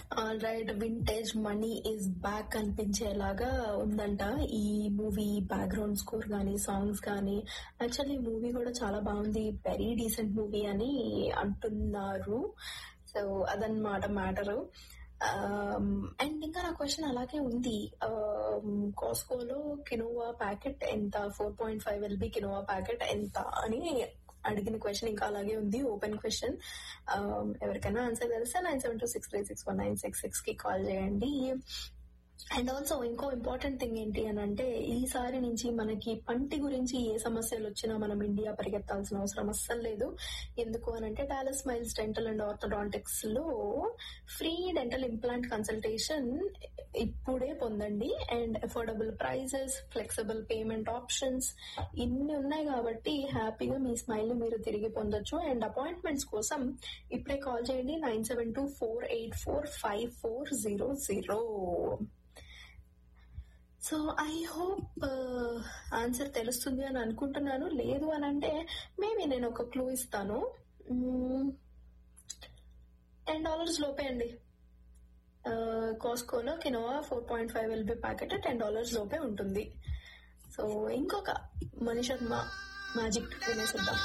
all right vintage Mani is back అనిపించేలాగా ఉందంట ఈ మూవీ బ్యాక్గ్రౌండ్ స్కోర్ గానీ సాంగ్స్ గానీ యాక్చువల్లీ మూవీ కూడా చాలా బాగుంది వెరీ డీసెంట్ మూవీ అని అంటున్నారు సో అదన్నమాట మ్యాటరు అండ్ ఇంకా నా క్వశ్చన్ అలాగే ఉంది కాస్కోలో కినోవా ప్యాకెట్ ఎంత four point five LB quinoa packet ఎంత అని అడిగిన క్వశ్చన్ ఇంకా అలాగే ఉంది ఓపెన్ క్వశ్చన్ ఎవరికైనా ఆన్సర్ తెలిస్తే nine seven two six three six one nine six six కి కాల్ చేయండి అండ్ ఆల్సో ఇంకో ఇంపార్టెంట్ థింగ్ ఏంటి అని అంటే ఈసారి నుంచి మనకి పంటి గురించి ఏ సమస్యలు వచ్చినా మనం ఇండియా పరిగెత్తాల్సిన అవసరం అస్సలు లేదు ఎందుకు అని అంటే Dallas smiles dental and orthodontics లో ఫ్రీ డెంటల్ ఇంప్లాంట్ కన్సల్టేషన్ ఇప్పుడే పొందండి and affordable prices flexible payment options ఇన్ని ఉన్నాయి కాబట్టి హ్యాపీగా మీ స్మైల్ మీరు తిరిగి పొందొచ్చు అండ్ అపాయింట్మెంట్స్ కోసం ఇప్పుడే కాల్ చేయండి nine seven two four eight four five four zero zero so I hope answer తెలుస్తుంది అని అనుకుంటున్నాను లేదు అని అంటే మేబీ నేను ఒక క్లూ ఇస్తాను టెన్ డాలర్స్ లోపే అండి కాస్కోలో quinoa four point five LB packet ten dollars లోపే ఉంటుంది సో ఇంకొక మనిషత్మ మ్యాజిక్ వినేసిద్దాం